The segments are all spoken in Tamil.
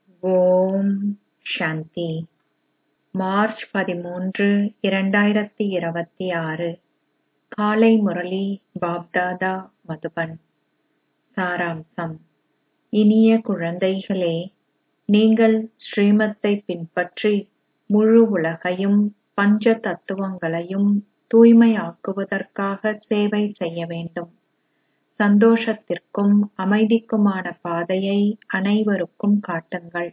ஓம் சாந்தி மார்ச் பதிமூன்று இரண்டாயிரத்தி இருபத்தி ஆறு காலை முரளி பாப்தாதா மதுபன் சாராம்சம் இனிய குழந்தைகளே நீங்கள் ஸ்ரீமத்தை பின்பற்றி முழு உலகையும் பஞ்ச தத்துவங்களையும் தூய்மையாக்குவதற்காக சேவை செய்ய வேண்டும் சந்தோஷத்திற்கும் அமைதிக்குமான பாதையை அனைவருக்கும் காட்டுங்கள்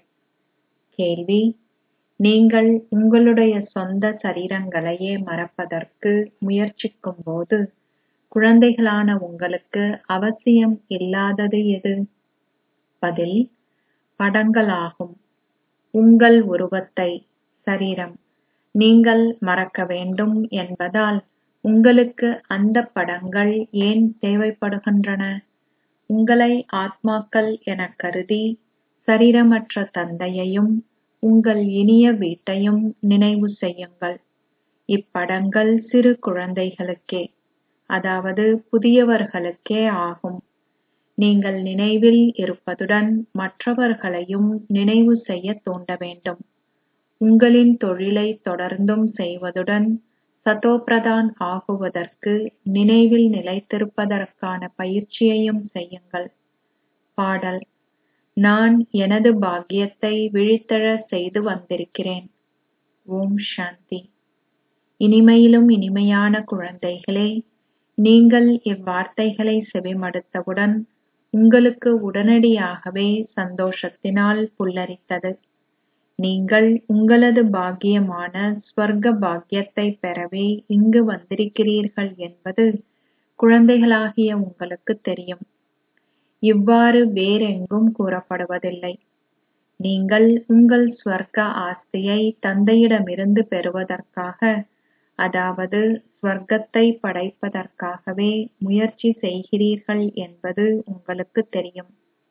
கேள்வி நீங்கள் உங்களுடைய சொந்த சரீரங்களையே மறப்பதற்கு முயற்சிக்கும்போது குழந்தைகளான உங்களுக்கு அவசியம் இல்லாதது எது பதில் படங்களாகும் உங்கள் உருவத்தை சரீரம் நீங்கள் மறக்க வேண்டும் என்பதால் உங்களுக்கு அந்தப் படங்கள் ஏன் தேவைப்படுகின்றன உங்களை ஆத்மாக்கள் எனக் கருதி சரீரமற்ற தந்தையையும் உங்கள் இனிய வீட்டையும் நினைவு செய்யுங்கள் இப்படங்கள் சிறு குழந்தைகளுக்கே அதாவது புதியவர்களுக்கே ஆகும் நீங்கள் நினைவில் இருப்பதுடன் மற்றவர்களையும் நினைவு செய்யத் தூண்ட வேண்டும் உங்களின் தொழிலை தொடர்ந்தும் செய்வதுடன் சதோபிரதான் ஆகுவதற்கு நினைவில் நிலைத்திருப்பதற்கான பயிற்சியையும் செய்யுங்கள் பாடல் நான் எனது பாக்கியத்தை விழித்தெழச் செய்து வந்திருக்கிறேன் ஓம் சாந்தி இனிமையிலும் இனிமையான குழந்தைகளே நீங்கள் இவ்வார்த்தைகளை செவிமடுத்தவுடன் உங்களுக்கு உடனடியாகவே சந்தோஷத்தினால் புல்லரித்தது நீங்கள் உங்களது பாக்கியமான ஸ்வர்க்க பாக்கியத்தை பெறவே இங்கு வந்திருக்கிறீர்கள் என்பது குழந்தைகளாகிய உங்களுக்கு தெரியும் இவ்வாறு வேறெங்கும் கூறப்படுவதில்லை நீங்கள் உங்கள் ஸ்வர்க்க ஆஸ்தியை தந்தையிடமிருந்து பெறுவதற்காக அதாவது ஸ்வர்க்கத்தை படைப்பதற்காகவே முயற்சி செய்கிறீர்கள் என்பது உங்களுக்கு தெரியும்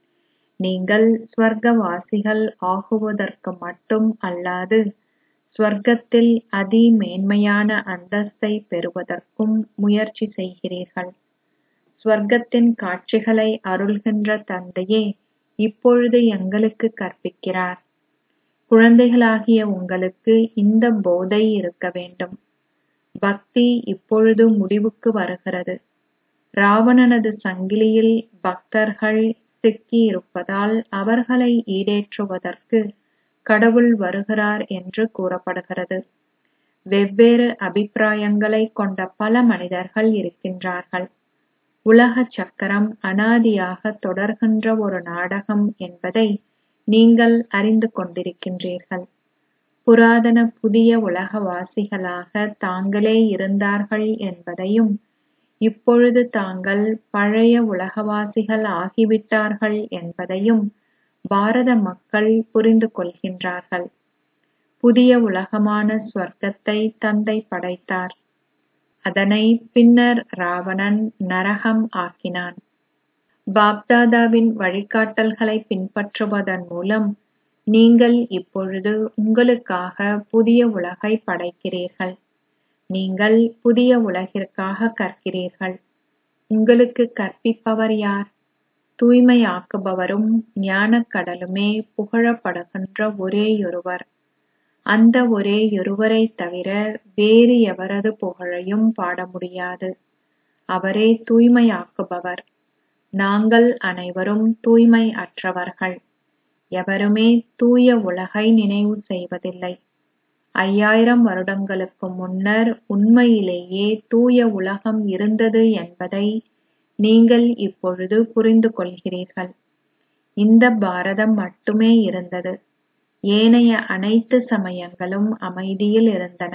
நீங்கள் ஸ்வர்க்கவாசிகள் ஆகுவதற்கு மட்டும் அல்லாது ஸ்வர்க்கத்தில் அதி மேன்மையான அந்தஸ்தை பெறுவதற்கும் முயற்சி செய்கிறீர்கள் ஸ்வர்க்கத்தின் காட்சிகளை அருள்கின்ற தந்தையே இப்பொழுது எங்களுக்கு கற்பிக்கிறார் குழந்தைகளாகிய உங்களுக்கு இந்த போதை இருக்க வேண்டும் பக்தி இப்பொழுது முடிவுக்கு வருகிறது ராவணனது சங்கிலியில் பக்தர்கள் சிக்கி இருப்பதால் அவர்களை ஈடேற்றுவதற்கு கடவுள் வருகிறார் என்று கூறப்படுகிறது வெவ்வேறு அபிப்பிராயங்களை கொண்ட பல மனிதர்கள் இருக்கின்றார்கள் உலக சக்கரம் அனாதியாக தொடர்கின்ற ஒரு நாடகம் என்பதை நீங்கள் அறிந்து கொண்டிருக்கின்றீர்கள் புராதன புதிய உலகவாசிகளாக தாங்களே இருந்தார்கள் என்பதையும் இப்பொழுது தாங்கள் பழைய உலகவாசிகள் ஆகிவிட்டார்கள் என்பதையும் பாரத மக்கள் புரிந்து கொள்கின்றார்கள் புதிய உலகமான ஸ்வர்க்கத்தை தந்தை படைத்தார் அதனை பின்னர் ராவணன் நரகம் ஆக்கினான் பாப்தாதாவின் வழிகாட்டல்களை பின்பற்றுவதன் மூலம் நீங்கள் இப்பொழுது உங்களுக்காக புதிய உலகை படைக்கிறீர்கள் நீங்கள் புதிய உலகிற்காக கற்கிறீர்கள் உங்களுக்கு கற்பிப்பவர் யார் தூய்மையாக்குபவரும் ஞானக்கடலுமே புகழப்படுகின்ற ஒரேயொருவர் அந்த ஒரேயொருவரை தவிர வேறு எவரது புகழையும் பாட முடியாது அவரே தூய்மையாக்குபவர் நாங்கள் அனைவரும் தூய்மை அற்றவர்கள் எவருமே தூய உலகை நினைவு செய்வதில்லை ஐயாயிரம் வருடங்களுக்கு முன்னர் உண்மையிலேயே தூய உலகம் இருந்தது என்பதை நீங்கள் இப்பொழுது புரிந்து கொள்கிறீர்கள் இந்த பாரதம் மட்டுமே இருந்தது ஏனைய அனைத்து சமயங்களும் அமைதியில் இருந்தன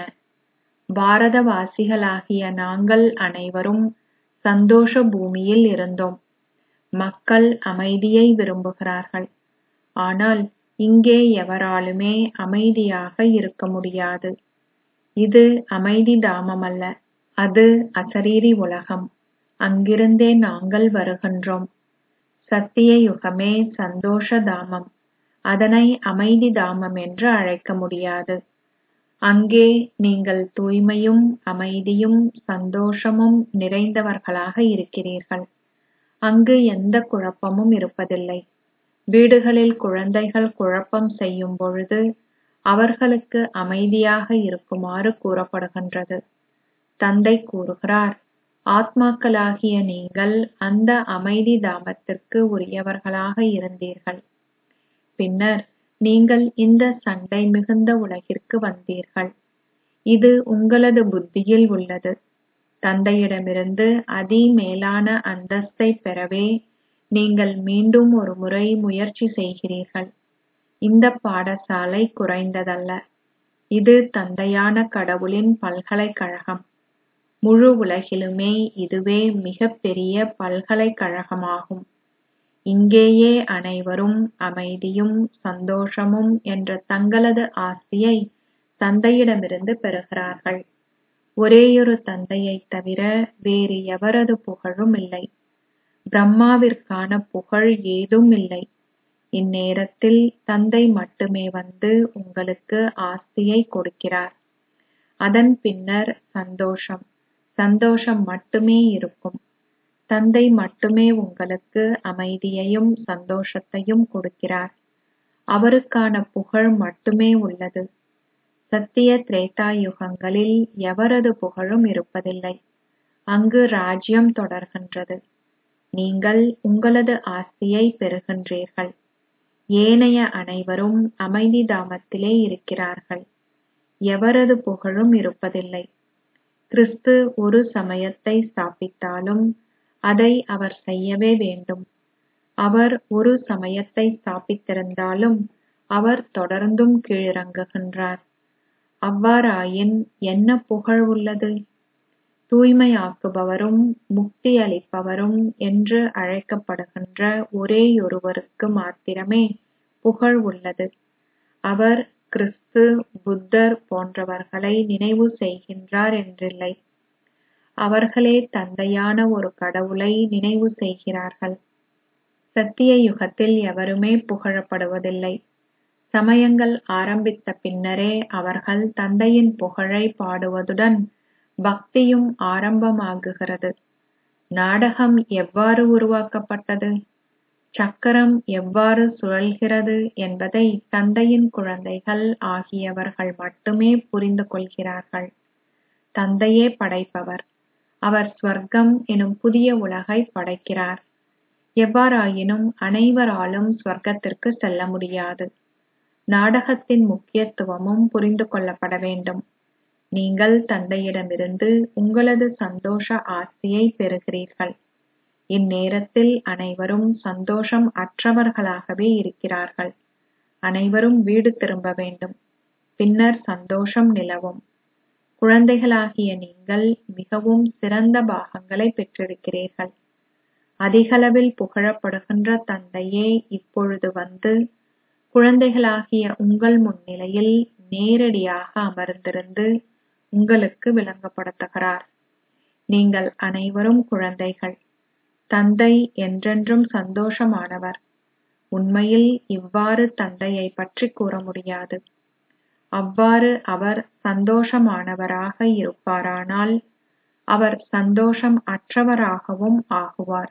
பாரதவாசிகளாகிய நாங்கள் அனைவரும் சந்தோஷ பூமியில் இருந்தோம் மக்கள் அமைதியை விரும்புகிறார்கள் ஆனால் இங்கே எவராலுமே அமைதியாக இருக்க முடியாது இது அமைதி தாமமல்ல அது அசரீரி உலகம் அங்கிருந்தே நாங்கள் வருகின்றோம் சத்திய யுகமே சந்தோஷ தாமம் அதனை அமைதி தாமம் என்று அழைக்க முடியாது அங்கே நீங்கள் தூய்மையும் அமைதியும் சந்தோஷமும் நிறைந்தவர்களாக இருக்கிறீர்கள் அங்கு எந்த குழப்பமும் இருப்பதில்லை வீடுகளில் குழந்தைகள் குழப்பம் செய்யும் பொழுது அவர்களுக்கு அமைதியாக இருக்குமாறு கூறப்படுகின்றது தந்தை கூறுகிறார் ஆத்மாக்களாகிய நீங்கள் அந்த அமைதி தாமத்திற்கு உரியவர்களாக இருந்தீர்கள் பின்னர் நீங்கள் இந்த சண்டை மிகுந்த உலகிற்கு வந்தீர்கள் இது உங்களது புத்தியில் உள்ளது தந்தையிடமிருந்து அதி மேலான அந்தஸ்தை பெறவே நீங்கள் மீண்டும் ஒரு முறை முயற்சி செய்கிறீர்கள் இந்த பாடசாலை குறைந்ததல்ல இது தந்தையான கடவுளின் பல்கலைக்கழகம் முழு உலகிலுமே இதுவே மிகப் பெரிய பல்கலைக்கழகமாகும் இங்கேயே அனைவரும் அமைதியும் சந்தோஷமும் என்ற தங்களது ஆஸ்தியை தந்தையிடமிருந்து பெறுகிறார்கள் ஒரேயொரு தந்தையைத் தவிர வேறு எவரது புகழும் இல்லை பிரம்மாவிற்கான புகழ் ஏதும் இல்லை இந்நேரத்தில் தந்தை மட்டுமே வந்து உங்களுக்கு ஆஸ்தியை கொடுக்கிறார் அதன் பின்னர் சந்தோஷம் சந்தோஷம் மட்டுமே இருக்கும் தந்தை மட்டுமே உங்களுக்கு அமைதியையும் சந்தோஷத்தையும் கொடுக்கிறார் அவருக்கான புகழ் மட்டுமே உள்ளது சத்திய திரேதா யுகங்களில் எவரது புகழும் இருப்பதில்லை அங்கு ராஜ்யம் தொடர்கின்றது நீங்கள் உங்களது ஆஸ்தியை பெறுகின்றீர்கள் ஏனைய அனைவரும் அமைதி தாமத்திலே இருக்கிறார்கள் எவரது புகழும் இருப்பதில்லை கிறிஸ்து ஒரு சமயத்தை ஸ்தாபித்தாலும் அதை அவர் செய்யவே வேண்டும் அவர் ஒரு சமயத்தை ஸ்தாபித்திருந்தாலும் அவர் தொடர்ந்தும் கீழிறங்குகின்றார் அவ்வாறாயின் என்ன புகழ் உள்ளது தூய்மையாக்குபவரும் முக்தி அளிப்பவரும் என்று அழைக்கப்படுகின்ற ஒரேயொருவருக்கு மாத்திரமே புகழ் உள்ளது அவர் கிறிஸ்து புத்தர் போன்றவர்களை நினைவு செய்கின்றார் என்றில்லை அவர்களே தந்தையான ஒரு கடவுளை நினைவு செய்கிறார்கள் சத்திய யுகத்தில் எவருமே புகழப்படுவதில்லை சமயங்கள் ஆரம்பித்த பின்னரே அவர்கள் தந்தையின் புகழை பாடுவதுடன் பக்தியும் ஆரம்பமாகுகிறது நாடகம் எவ்வாறு உருவாக்கப்பட்டது சக்கரம் எவ்வாறு சுழல்கிறது என்பதை தந்தையின் குழந்தைகள் ஆகியவர்கள் மட்டுமே புரிந்து கொள்கிறார்கள் தந்தையே படைப்பவர் அவர் ஸ்வர்க்கம் எனும் புதிய உலகை படைக்கிறார் எவ்வாறாயினும் அனைவராலும் ஸ்வர்க்கத்திற்கு செல்ல முடியாது நாடகத்தின் முக்கியத்துவமும் புரிந்து கொள்ளப்பட வேண்டும் நீங்கள் தந்தையிடமிருந்து உங்களது சந்தோஷ ஆஸ்தியை பெறுகிறீர்கள் இந்நேரத்தில் அனைவரும் சந்தோஷம் அற்றவர்களாகவே இருக்கிறார்கள் அனைவரும் வீடு திரும்ப வேண்டும் பின்னர் சந்தோஷம் நிலவும் குழந்தைகளாகிய நீங்கள் மிகவும் சிறந்த பாகங்களை பெற்றிருக்கிறீர்கள் அதிகளவில் புகழப்படுகின்ற தந்தையே இப்பொழுது வந்து குழந்தைகளாகிய உங்கள் முன்னிலையில் நேரடியாக அமர்ந்திருந்து உங்களுக்கு விளங்கப்படுத்துகிறார் நீங்கள் அனைவரும் குழந்தைகள் தந்தை என்றென்றும் சந்தோஷமானவர் உண்மையில் இவ்வாறு தந்தையை பற்றி கூற முடியாது அவ்வாறு அவர் சந்தோஷமானவராக இருப்பாரானால் அவர் சந்தோஷம் அற்றவராகவும் ஆகுவார்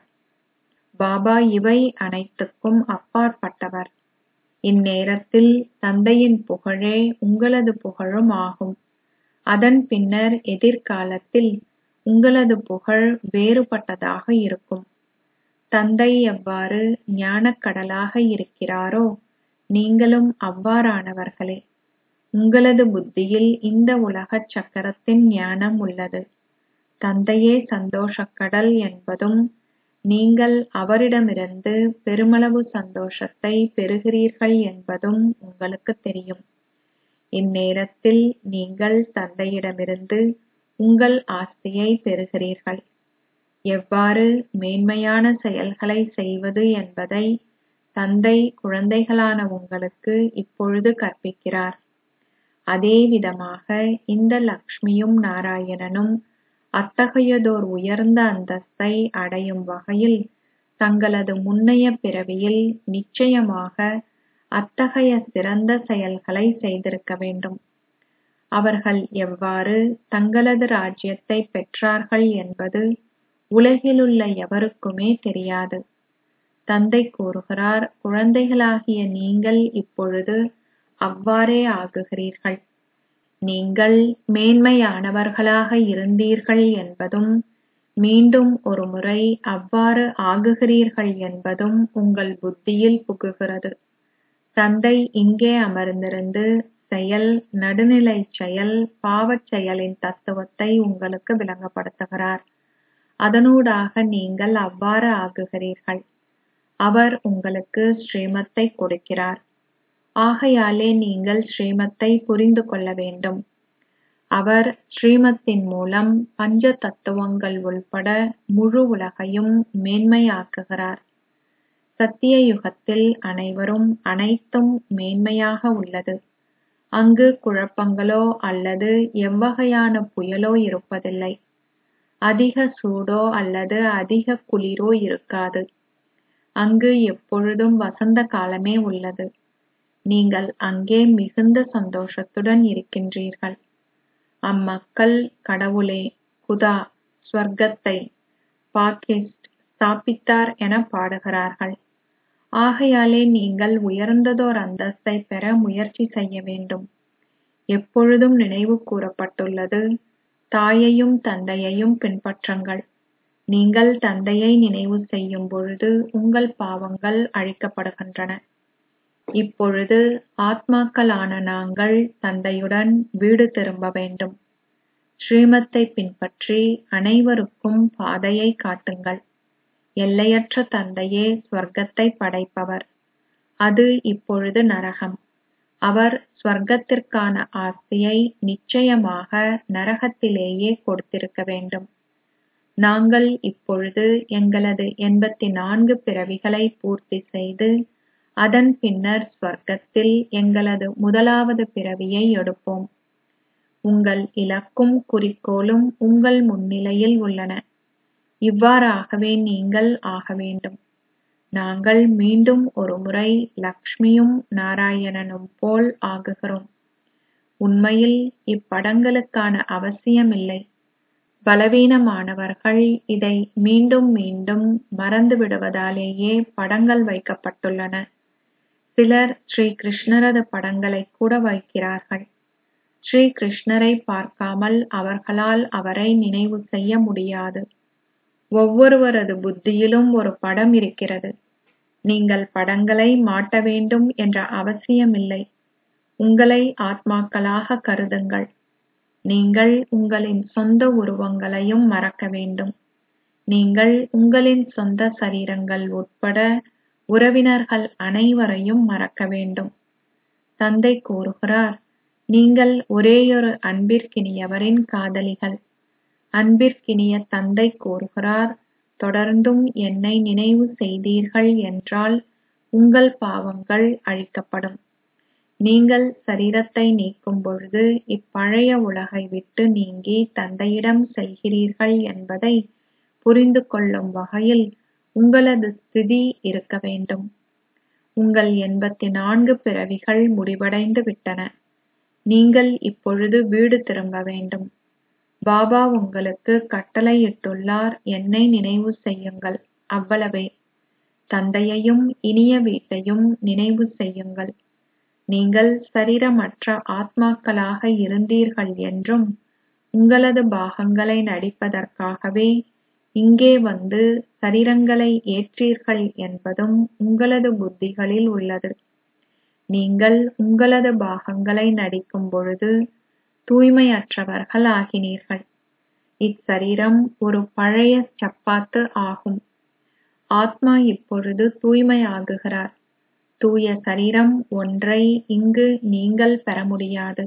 பாபா இவை அனைத்துக்கும் அப்பாற்பட்டவர் இந்நேரத்தில் தந்தையின் புகழே உங்களது புகழும் ஆகும் அதன் பின்னர் எதிர்காலத்தில் உங்களது புகழ் வேறுபட்டதாக இருக்கும் தந்தை எவ்வாறு ஞானக்கடலாக இருக்கிறாரோ நீங்களும் அவ்வாறானவர்களே உங்களது புத்தியில் இந்த உலகச் சக்கரத்தின் ஞானம் உள்ளது தந்தையே சந்தோஷக்கடல் என்பதும் நீங்கள் அவரிடமிருந்து பெருமளவு சந்தோஷத்தை பெறுகிறீர்கள் என்பதும் உங்களுக்கு தெரியும் இந்நேரத்தில் நீங்கள் தந்தையிடமிருந்து உங்கள் ஆஸ்தியை பெறுகிறீர்கள் எவ்வாறு மேன்மையான செயல்களை செய்வது என்பதை தந்தை குழந்தைகளான உங்களுக்கு இப்பொழுது கற்பிக்கிறார் அதே விதமாக இந்த லக்ஷ்மியும் நாராயணனும் அத்தகையதோர் உயர்ந்த அந்தஸ்தை அடையும் வகையில் தங்களது முன்னைய பிறவியில் நிச்சயமாக அத்தகைய சிறந்த செயல்களை செய்திருக்க வேண்டும் அவர்கள் எவ்வாறு தங்களது ராஜ்யத்தை பெற்றார்கள் என்பது உலகிலுள்ள எவருக்குமே தெரியாது தந்தை கூறுகிறார் குழந்தைகளாகிய நீங்கள் இப்பொழுது அவ்வாறே ஆகுகிறீர்கள் நீங்கள் மேன்மையானவர்களாக இருந்தீர்கள் என்பதும் மீண்டும் ஒருமுறை அவ்வாறு ஆகுகிறீர்கள் என்பதும் உங்கள் புத்தியில் புகுகிறது தந்தை இங்கே அமர்ந்திருந்து செயல் நடுநிலைச் செயல் பாவச் செயலின் தத்துவத்தை உங்களுக்கு விளங்கப்படுத்துகிறார் அதனூடாக நீங்கள் அவ்வாறு ஆகுகிறீர்கள் அவர் உங்களுக்கு ஸ்ரீமத்தை கொடுக்கிறார் ஆகையாலே நீங்கள் ஸ்ரீமத்தை புரிந்து கொள்ள வேண்டும் அவர் ஸ்ரீமத்தின் மூலம் பஞ்ச தத்துவங்கள் உள்பட முழு உலகையும் மேன்மையாக்குகிறார் சத்திய யுகத்தில் அனைவரும் அனைத்தும் மேன்மையாக உள்ளது அங்கு குழப்பங்களோ அல்லது எவ்வகையான புயலோ இருப்பதில்லை அதிக சூடோ அல்லது அதிக குளிரோ இருக்காது அங்கு எப்பொழுதும் வசந்த காலமே உள்ளது நீங்கள் அங்கே மிகுந்த சந்தோஷத்துடன் இருக்கின்றீர்கள் அம்மக்கள் கடவுளே குதா ஸ்வர்க்கத்தை பாகிஸ்ட் ஸ்தாபித்தார் என பாடுகிறார்கள் ஆகையாலே நீங்கள் உயர்ந்ததோர் அந்தஸ்தை பெற முயற்சி செய்ய வேண்டும் எப்பொழுதும் நினைவு கூறப்பட்டுள்ளது தாயையும் தந்தையையும் பின்பற்றுங்கள் நீங்கள் தந்தையை நினைவு செய்யும் பொழுது உங்கள் பாவங்கள் அழிக்கப்படுகின்றன இப்பொழுது ஆத்மாக்களான நாங்கள் தந்தையுடன் வீடு திரும்ப வேண்டும் ஸ்ரீமத்தை பின்பற்றி அனைவருக்கும் பாதையை காட்டுங்கள் எல்லையற்ற தந்தையே ஸ்வர்க்கத்தை படைப்பவர் அது இப்பொழுது நரகம் அவர் ஸ்வர்க்கத்திற்கான ஆஸ்தியை நிச்சயமாக நரகத்திலேயே கொடுத்திருக்க வேண்டும் நாங்கள் இப்பொழுது எங்களது எண்பத்தி நான்கு பிறவிகளை பூர்த்தி செய்து அதன் பின்னர் ஸ்வர்க்கத்தில் எங்களது முதலாவது பிறவியை எடுப்போம் உங்கள் இலக்கும் குறிக்கோளும் உங்கள் முன்னிலையில் உள்ளன இவ்வாறாகவே நீங்கள் ஆக வேண்டும் நாங்கள் மீண்டும் ஒருமுறை லக்ஷ்மியும் நாராயணனும் போல் ஆகுகிறோம் உண்மையில் இப்படங்களுக்கான அவசியமில்லை பலவீனமானவர்கள் இதை மீண்டும் மீண்டும் மறந்து விடுவதாலேயே படங்கள் வைக்கப்பட்டுள்ளன சிலர் ஸ்ரீ கிருஷ்ணரது படங்களை கூட வைக்கிறார்கள் ஸ்ரீ கிருஷ்ணரை பார்க்காமல் அவர்களால் அவரை நினைவு செய்ய முடியாது ஒவ்வொருவரது புத்தியிலும் ஒரு படம் இருக்கிறது நீங்கள் படங்களை மாட்ட வேண்டும் என்ற அவசியமில்லை உங்களை ஆத்மாக்களாக கருதுங்கள் நீங்கள் உங்களின் சொந்த உருவங்களையும் மறக்க வேண்டும் நீங்கள் உங்களின் சொந்த சரீரங்கள் உட்பட உறவினர்கள் அனைவரையும் மறக்க வேண்டும் தந்தை கூறுகிறார் நீங்கள் ஒரேயொரு அன்பிற்கினியவரின் காதலிகள் அன்பிற்கினிய தந்தை கூறுகிறார் தொடர்ந்தும் என்னை நினைவு செய்தீர்கள் என்றால் உங்கள் பாவங்கள் அழிக்கப்படும் நீங்கள் சரீரத்தை நீக்கும் பொழுது இப்பழைய உலகை விட்டு நீங்கி தந்தையிடம் செல்கிறீர்கள் என்பதை புரிந்து கொள்ளும் வகையில் உங்களது ஸ்திதி இருக்க வேண்டும் உங்கள் எண்பத்தி நான்கு பிறவிகள் முடிவடைந்து விட்டன நீங்கள் இப்பொழுது வீடு திரும்ப வேண்டும் பாபா உங்களுக்கு கட்டளையிட்டுள்ளார் என்னை நினைவு செய்யுங்கள் அவ்வளவே தந்தையையும் இனிய வீட்டையும் நினைவு செய்யுங்கள் நீங்கள் சரீரமற்ற ஆத்மாக்களாக இருந்தீர்கள் என்றும் உங்களது பாகங்களை நடிப்பதற்காகவே இங்கே வந்து சரீரங்களை ஏற்றீர்கள் என்பதும் உங்களது புத்திகளில் உள்ளது நீங்கள் உங்களது பாகங்களை நடிக்கும் பொழுது தூய்மையற்றவர்கள் ஆகினீர்கள் இச்சரீரம் ஒரு பழைய சப்பாத்து ஆகும் ஆத்மா இப்பொழுது தூய்மையாகுகிறார் தூய சரீரம் ஒன்றை இங்கு நீங்கள் பெற முடியாது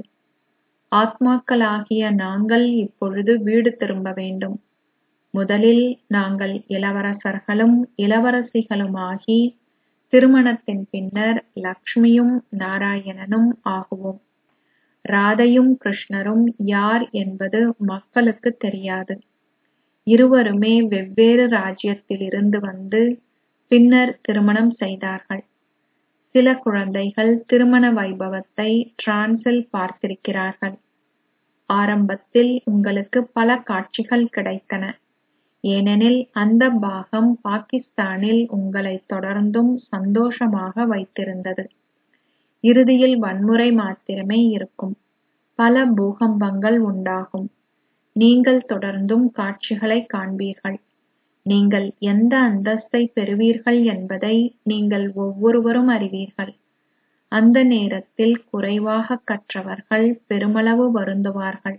ஆத்மாக்களாகிய நாங்கள் இப்பொழுது வீடு திரும்ப வேண்டும் முதலில் நாங்கள் இளவரசர்களும் இளவரசிகளுமாகி திருமணத்தின் பின்னர் லக்ஷ்மியும் நாராயணனும் ஆகுவோம் ராதையும் கிருஷ்ணரும் யார் என்பது மக்களுக்கு தெரியாது இருவருமே வெவ்வேறு ராஜ்யத்திலிருந்து வந்து பின்னர் திருமணம் செய்தார்கள் சில குழந்தைகள் திருமண வைபவத்தை டிரான்ஸில் பார்த்திருக்கிறார்கள் ஆரம்பத்தில் உங்களுக்கு பல காட்சிகள் கிடைத்தன ஏனெனில் அந்த பாகம் பாகிஸ்தானில் உங்களை தொடர்ந்தும் சந்தோஷமாக வைத்திருந்தது இறுதியில் வன்முறை மாத்திரமே இருக்கும் பல பூகம்பங்கள் உண்டாகும் நீங்கள் தொடர்ந்தும் காட்சிகளை காண்பீர்கள் நீங்கள் எந்த அந்தஸ்தை பெறுவீர்கள் என்பதை நீங்கள் ஒவ்வொருவரும் அறிவீர்கள் அந்த நேரத்தில் குறைவாக கற்றவர்கள் பெருமளவு வருந்துவார்கள்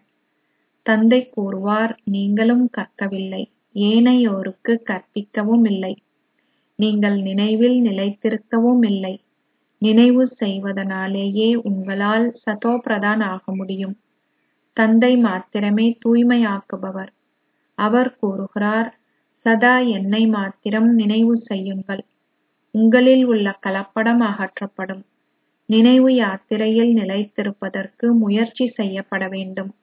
தந்தை கூறுவார் நீங்களும் கற்கவில்லை ஏனையோருக்கு கற்பிக்கவும் இல்லை நீங்கள் நினைவில் நிலைத்திருக்கவும் இல்லை நினைவு செய்வதனாலேயே உங்களால் சதோபிரதான் ஆக முடியும் தந்தை மாத்திரமே தூய்மையாக்குபவர் அவர் கூறுகிறார் சதா என்னை மாத்திரம் நினைவு செய்யுங்கள் உங்களில் உள்ள கலப்படம் அகற்றப்படும் நினைவு யாத்திரையில் நிலைத்திருப்பதற்கு முயற்சி செய்யப்பட வேண்டும்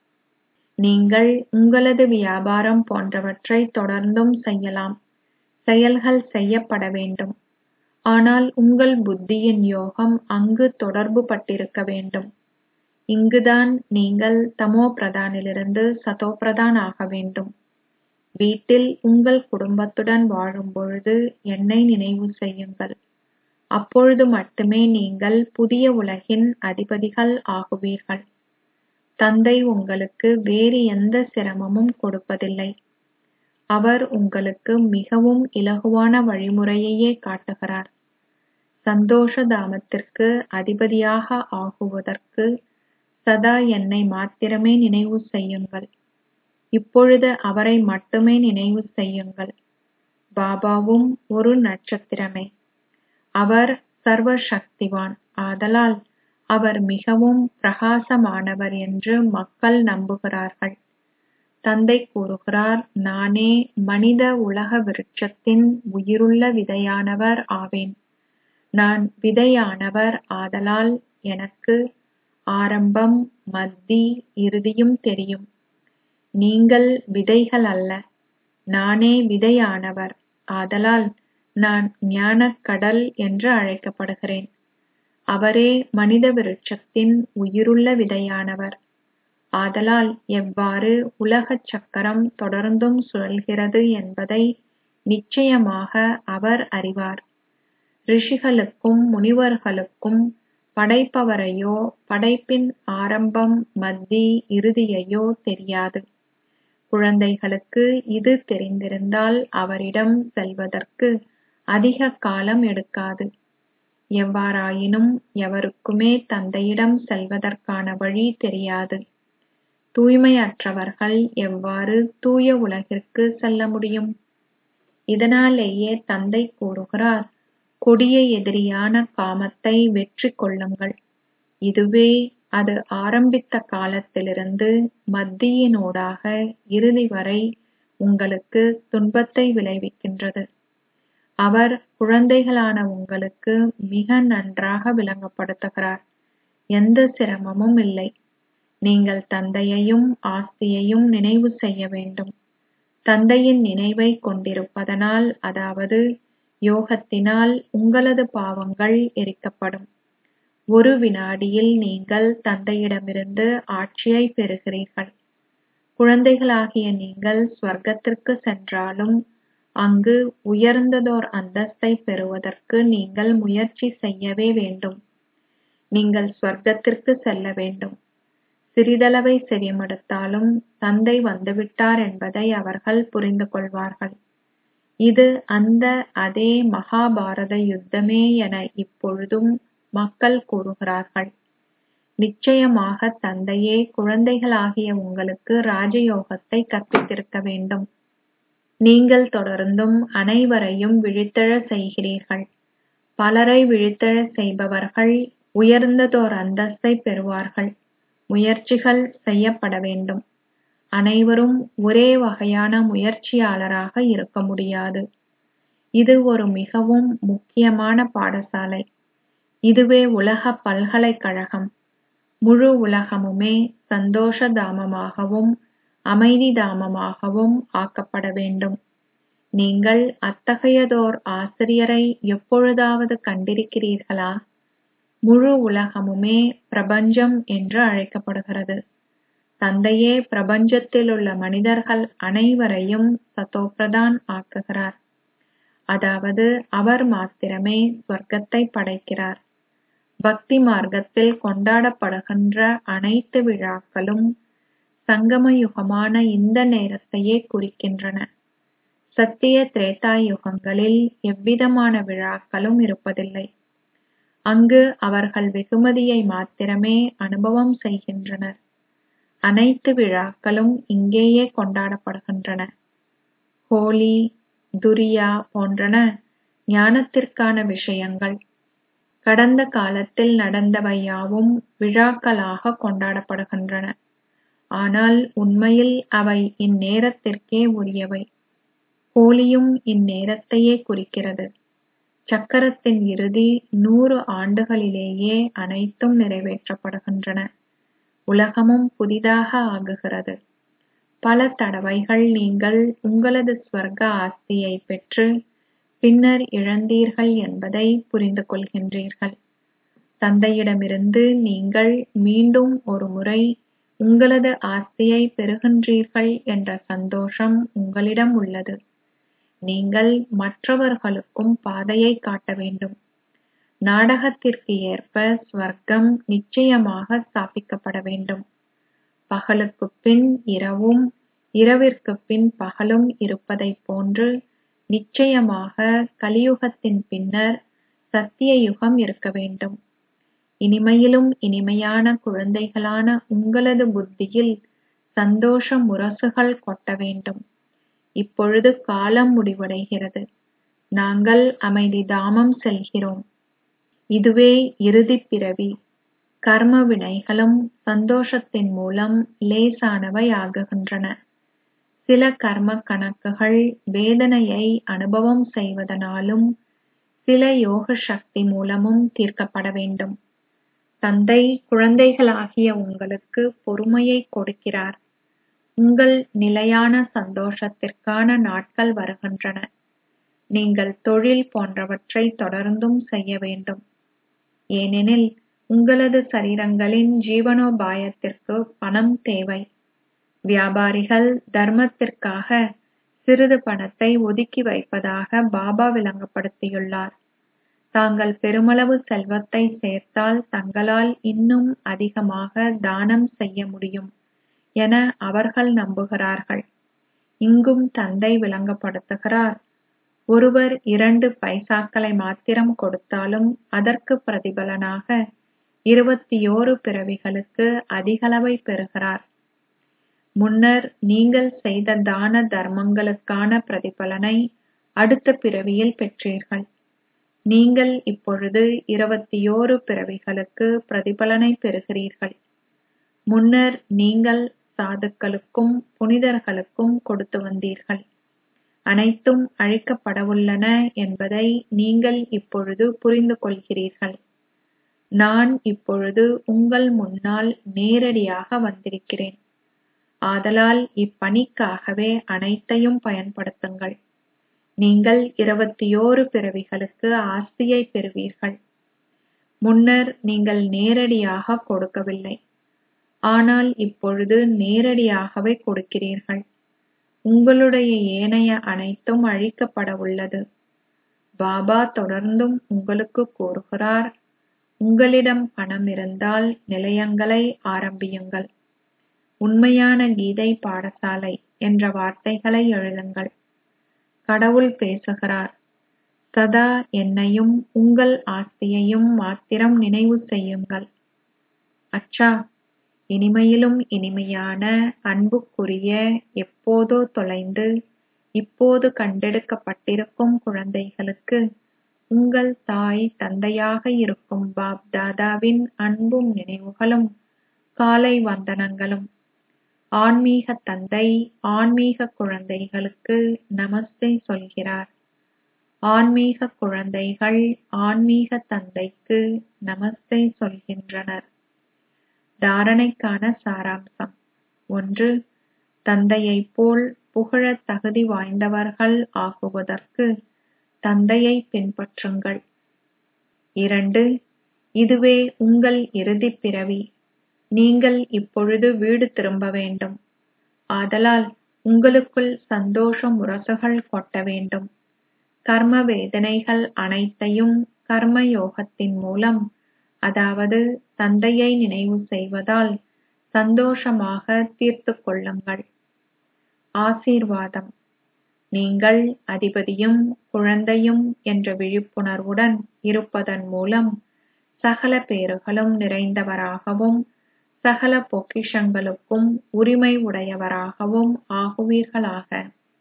நீங்கள் உங்களது வியாபாரம் போன்றவற்றை தொடர்ந்தும் செய்யலாம் செயல்கள் செய்யப்பட வேண்டும் ஆனால் உங்கள் புத்தியின் யோகம் அங்கு தொடர்பு பட்டிருக்க வேண்டும் இங்குதான் நீங்கள் தமோ பிரதானிலிருந்து சதோ பிரதான் ஆக வேண்டும் வீட்டில் உங்கள் குடும்பத்துடன் வாழும் பொழுது என்னை நினைவு செய்யுங்கள் அப்பொழுது மட்டுமே நீங்கள் புதிய உலகின் அதிபதிகள் ஆகுவீர்கள் தந்தை உங்களுக்கு வேறு எந்த சிரமமும் கொடுப்பதில்லை அவர் உங்களுக்கு மிகவும் இலகுவான வழிமுறையையே காட்டுகிறார் சந்தோஷ தாமத்திற்கு அதிபதியாக ஆகுவதற்கு சதா என்னை மாத்திரமே நினைவு செய்யுங்கள் இப்பொழுது அவரை மட்டுமே நினைவு செய்யுங்கள் பாபாவும் ஒரு நட்சத்திரமே அவர் சர்வ சக்திவான் ஆதலால் அவர் மிகவும் பிரகாசமானவர் என்று மக்கள் நம்புகிறார்கள் தந்தை கூறுகிறார் நானே மனித உலக விருட்சத்தின் உயிருள்ள விதையானவர் ஆவேன் நான் விதையானவர் ஆதலால் எனக்கு ஆரம்பம் மத்தி இறுதியும் தெரியும் நீங்கள் விதைகள் அல்ல நானே விதையானவர் ஆதலால் நான் ஞானக் கடல் என்று அழைக்கப்படுகிறேன் அவரே மனித விருட்சத்தின் உயிருள்ள விதையானவர் ஆதலால் எவ்வாறு உலகச் சக்கரம் தொடர்ந்தும் சுழல்கிறது என்பதை நிச்சயமாக அவர் அறிவார் ரிஷிகளுக்கும் முனிவர்களுக்கும் படைப்பவரையோ படைப்பின் ஆரம்பம் மத்தி இறுதியையோ தெரியாது குழந்தைகளுக்கு இது தெரிந்திருந்தால் அவரிடம் செல்வதற்கு அதிக காலம் எடுக்காது எவ்வாறாயினும் எவருக்குமே தந்தையிடம் செல்வதற்கான வழி தெரியாது தூய்மையற்றவர்கள் எவ்வாறு தூய உலகிற்கு செல்ல முடியும் இதனாலேயே தந்தை கூறுகிறார் கொடிய எதிரியான காமத்தை வெற்றி கொள்ளுங்கள் இதுவே அது ஆரம்பித்த காலத்திலிருந்து மத்தியினூடாக இறுதி வரை உங்களுக்கு துன்பத்தை விளைவிக்கின்றது அவர் குழந்தைகளான உங்களுக்கு மிக நன்றாக விளங்கப்படுத்துகிறார் எந்த சிரமமும் இல்லை நீங்கள் தந்தையையும் ஆஸ்தியையும் நினைவு செய்ய வேண்டும் தந்தையின் நினைவை கொண்டிருப்பதனால் அதாவது யோகத்தினால் உங்களது பாவங்கள் எரிக்கப்படும் ஒரு வினாடியில் நீங்கள் தந்தையிடமிருந்து ஆட்சியை பெறுகிறீர்கள் குழந்தைகளாகிய நீங்கள் ஸ்வர்க்கத்திற்கு சென்றாலும் அங்கு உயர்ந்ததோர் அந்தஸ்தை பெறுவதற்கு நீங்கள் முயற்சி செய்யவே வேண்டும் நீங்கள் ஸ்வர்க்கத்திற்கு செல்ல வேண்டும் சிறிதளவை செவிமடுத்தாலும் தந்தை வந்துவிட்டார் என்பதை அவர்கள் புரிந்து கொள்வார்கள் இது அந்த அதே மகாபாரத யுத்தமே என இப்பொழுதும் மக்கள் கூறுகிறார்கள் நிச்சயமாக தந்தையே குழந்தைகளாகிய உங்களுக்கு ராஜயோகத்தை கற்பித்திருக்க வேண்டும் நீங்கள் தொடர்ந்தும் அனைவரையும் விழித்தெழச் செய்கிறீர்கள் பலரை விழித்தெழச் செய்பவர்கள் உயர்ந்ததோர் அந்தஸ்தை பெறுவார்கள் முயற்சிகள் செய்யப்பட வேண்டும் அனைவரும் ஒரே வகையான முயற்சியாளராக இருக்க முடியாது இது ஒரு மிகவும் முக்கியமான பாடசாலை இதுவே உலக பல்கலைக்கழகம் முழு உலகமுமே சந்தோஷ தாமமாகவும் அமைதி தாமமாகவும் ஆக்கப்பட வேண்டும் நீங்கள் அத்தகையதோர் ஆசிரியரை எப்பொழுதாவது கண்டிருக்கிறீர்களா முழு உலகமுமே பிரபஞ்சம் என்று அழைக்கப்படுகிறது தந்தையே பிரபஞ்சத்திலுள்ள மனிதர்கள் அனைவரையும் சதோப்பிரதான் ஆக்குகிறார் அதாவது அவர் மாத்திரமே சொர்க்கத்தை படைக்கிறார் பக்தி மார்க்கத்தில் கொண்டாடப்படுகின்ற அனைத்து விழாக்களும் சங்கம யுகமான இந்த நேரத்தையே குறிக்கின்றன சத்திய திரேதா யுகங்களில் எவ்விதமான விழாக்களும் இருப்பதில்லை அங்கு அவர்கள் வெகுமதியை மாத்திரமே அனுபவம் செய்கின்றனர் அனைத்து விழாக்களும் இங்கேயே கொண்டாடப்படுகின்றன ஹோலி துரியா போன்றன ஞானத்திற்கான விஷயங்கள் கடந்த காலத்தில் நடந்தவை யாவும் விழாக்களாக கொண்டாடப்படுகின்றன ஆனால் உண்மையில் அவை இந்நேரத்திற்கே உரியவை ஹோலியும் இந்நேரத்தையே குறிக்கிறது சக்கரத்தின் இறுதி நூறு ஆண்டுகளிலேயே அனைத்தும் நிறைவேற்றப்படுகின்றன உலகமும் புதிதாக ஆகுகிறது பல தடவைகள் நீங்கள் உங்களது ஸ்வர்க்க ஆஸ்தியை பெற்று பின்னர் இழந்தீர்கள் என்பதை புரிந்து கொள்கின்றீர்கள் தந்தையிடமிருந்து நீங்கள் மீண்டும் ஒரு முறை உங்களது ஆஸ்தியை பெறுகின்றீர்கள் என்ற சந்தோஷம் உங்களிடம் உள்ளது நீங்கள் மற்றவர்களுக்கும் பாதையை காட்ட வேண்டும் நாடகத்திற்கு ஏற்ப ஸ்வர்க்கம் நிச்சயமாக ஸ்தாபிக்கப்பட வேண்டும் பகலுக்குப் பின் இரவும் இரவிற்குப் பின் பகலும் இருப்பதைப் போன்று நிச்சயமாக கலியுகத்தின் பின்னர் சத்திய யுகம் இருக்க வேண்டும் இனிமையிலும் இனிமையான குழந்தைகளான உங்களது புத்தியில் சந்தோஷ முரசுகள் கொட்ட வேண்டும் இப்பொழுது காலம் முடிவடைகிறது நாங்கள் அமைதி தாமம் செல்கிறோம் இதுவே இறுதிப் பிறவி கர்ம வினைகளும் சந்தோஷத்தின் மூலம் லேசானவை ஆகுகின்றன சில கர்ம கணக்குகள் வேதனையை அனுபவம் செய்வதனாலும் சில யோக சக்தி மூலமும் தீர்க்கப்பட வேண்டும் தந்தை குழந்தைகளாகிய உங்களுக்கு பொறுமையை கொடுக்கிறார் உங்கள் நிலையான சந்தோஷத்திற்கான நாட்கள் வருகின்றன நீங்கள் தொழில் போன்றவற்றை தொடர்ந்தும் செய்ய வேண்டும் ஏனெனில் உங்களது சரீரங்களின் ஜீவனோபாயத்திற்கு பணம் தேவை வியாபாரிகள் தர்மத்திற்காக சிறிது பணத்தை ஒதுக்கி வைப்பதாக பாபா விளங்கப்படுத்தியுள்ளார் தாங்கள் பெருமளவு செல்வத்தை சேர்த்தால் தங்களால் இன்னும் அதிகமாக தானம் செய்ய முடியும் என அவர்கள் நம்புகிறார்கள் இங்கும் தந்தை விளங்கப்படுத்துகிறார் ஒருவர் இரண்டு பைசாக்களை மாத்திரம் கொடுத்தாலும் அதற்கு பிரதிபலனாக இருபத்தியோரு பிறவிகளுக்கு அதிகளவை பெறுகிறார் முன்னர் நீங்கள் செய்த தான தர்மங்களுக்கான பிரதிபலனை அடுத்த பிறவியில் பெற்றீர்கள் நீங்கள் இப்பொழுது இருபத்தியோரு பிறவிகளுக்கு பிரதிபலனை பெறுகிறீர்கள் முன்னர் நீங்கள் சாதுக்களுக்கும் புனிதர்களுக்கும் கொடுத்து வந்தீர்கள் அனைத்தும் அழிக்கப்படவுள்ளன என்பதை நீங்கள் இப்பொழுது புரிந்து கொள்கிறீர்கள் நான் இப்பொழுது உங்கள் முன்னால் நேரடியாக வந்திருக்கிறேன் ஆதலால் இப்பணிக்காகவே அனைத்தையும் பயன்படுத்துங்கள் நீங்கள் இருபத்தியோரு பிறவிகளுக்கு ஆஸ்தியை பெறுவீர்கள் முன்னர் நீங்கள் நேரடியாக கொடுக்கவில்லை ஆனால் இப்பொழுது நேரடியாகவே கொடுக்கிறீர்கள் உங்களுடைய ஏனைய அனைத்தும் அழிக்கப்பட உள்ளது பாபா தொடர்ந்தும் உங்களுக்கு கூறுகிறார் உங்களிடம் பணம் இருந்தால் நிலையங்களை ஆரம்பியுங்கள் உண்மையான கீதை பாடசாலை என்ற வார்த்தைகளை எழுதுங்கள் கடவுள் பேசுகிறார் சதா என்னையும் உங்கள் ஆஸ்தியையும் மாத்திரம் நினைவு செய்யுங்கள் அச்சா இனிமையிலும் இனிமையான அன்புக்குரிய எப்போதோ தொலைந்து இப்போது கண்டெடுக்கப்பட்டிருக்கும் குழந்தைகளுக்கு உங்கள் தாய் தந்தையாக இருக்கும் பாப் தாதாவின் அன்பும் நினைவுகளும் காலை வந்தனங்களும் ஆன்மீக தந்தை ஆன்மீக குழந்தைகளுக்கு நமஸ்தே சொல்கிறார் ஆன்மீக குழந்தைகள் ஆன்மீக தந்தைக்கு நமஸ்தே சொல்கின்றனர் தாரணைக்கான சாராம்சம் ஒன்று தந்தையைப் போல் புகழத் தகுதி வாய்ந்தவர்கள் ஆகுவதற்கு தந்தையை பின்பற்றுங்கள் இரண்டு இதுவே உங்கள் இறுதிப் பிறவி நீங்கள் இப்பொழுது வீடு திரும்ப வேண்டும் ஆதலால் உங்களுக்குள் சந்தோஷ முரசுகள் கொட்ட வேண்டும் கர்ம வேதனைகள் அனைத்தையும் கர்ம யோகத்தின் மூலம் அதாவது தந்தையை நினைவு செய்வதால் சந்தோஷமாக தீர்த்துக் கொள்ளுங்கள் ஆசீர்வாதம் நீங்கள் அதிபதியும் குழந்தையும் என்ற விழிப்புணர்வுடன் இருப்பதன் மூலம் சகல பேறுகளும் நிறைந்தவராகவும் சகல பொக்கிஷங்களுக்கும் உரிமை உடையவராகவும் ஆகுவீர்களாக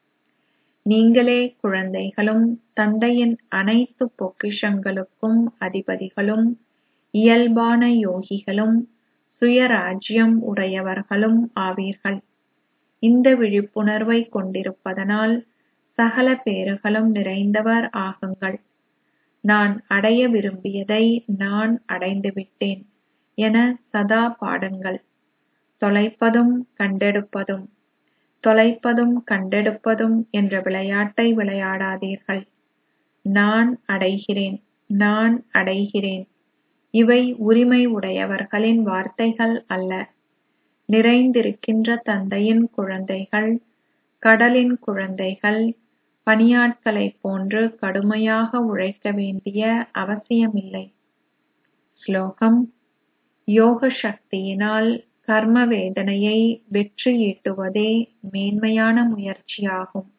நீங்களே குழந்தைகளும் தந்தையின் அனைத்து பொக்கிஷங்களுக்கும் அதிபதிகளும் இயல்பான யோகிகளும் சுயராஜ்யம் உடையவர்களும் ஆவீர்கள் இந்த விழிப்புணர்வை கொண்டிருப்பதனால் சகல பேறுகளும் நிறைந்தவர் ஆகுங்கள் நான் அடைய விரும்பியதை நான் அடைந்துவிட்டேன் என சதா பாடுங்கள் தொலைப்பதும் கண்டெடுப்பதும் தொலைப்பதும் கண்டெடுப்பதும் என்ற விளையாட்டை விளையாடாதீர்கள் நான் அடைகிறேன் நான் அடைகிறேன் இவை உரிமை உடையவர்களின் வார்த்தைகள் அல்ல நிறைந்திருக்கின்ற தந்தையின் குழந்தைகள் கடலின் குழந்தைகள் பணியாட்களைப் போன்று கடுமையாக உழைக்க வேண்டிய அவசியமில்லை ஸ்லோகம் யோக சக்தியினால் கர்ம வேதனையை வெற்றி ஈட்டுவதே மேன்மையான முயற்சியாகும்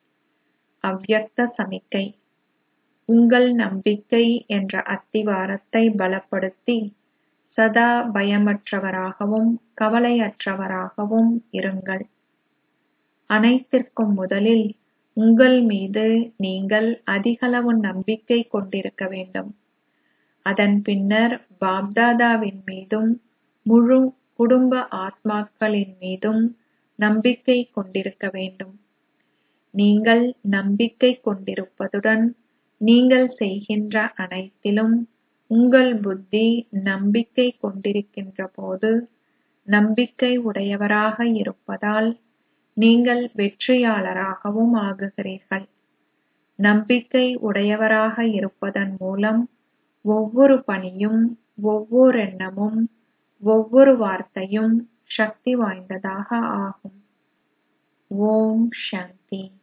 அவ்யக்த சமிக்கை உங்கள் நம்பிக்கை என்ற அத்திவாரத்தை பலப்படுத்தி சதா பயமற்றவராகவும் கவலையற்றவராகவும் இருங்கள் அனைத்திற்கும் முதலில் உங்கள் மீது நீங்கள் அதிகளவு நம்பிக்கை கொண்டிருக்க வேண்டும் அதன் பின்னர் பாப்தாதாவின் மீதும் முழு குடும்ப ஆத்மாக்களின் மீதும் நம்பிக்கை கொண்டிருக்க வேண்டும் நீங்கள் நம்பிக்கை கொண்டிருப்பதுடன் நீங்கள் செய்கின்ற அனைத்திலும் உங்கள் புத்தி நம்பிக்கை கொண்டிருக்கின்ற போது நம்பிக்கை உடையவராக இருப்பதால் நீங்கள் வெற்றியாளராகவும் ஆகுகிறீர்கள் நம்பிக்கை உடையவராக இருப்பதன் மூலம் ஒவ்வொரு பணியும் ஒவ்வொரெண்ணமும் ஒவ்வொரு வார்த்தையும் சக்தி வாய்ந்ததாக ஆகும் ஓம் சாந்தி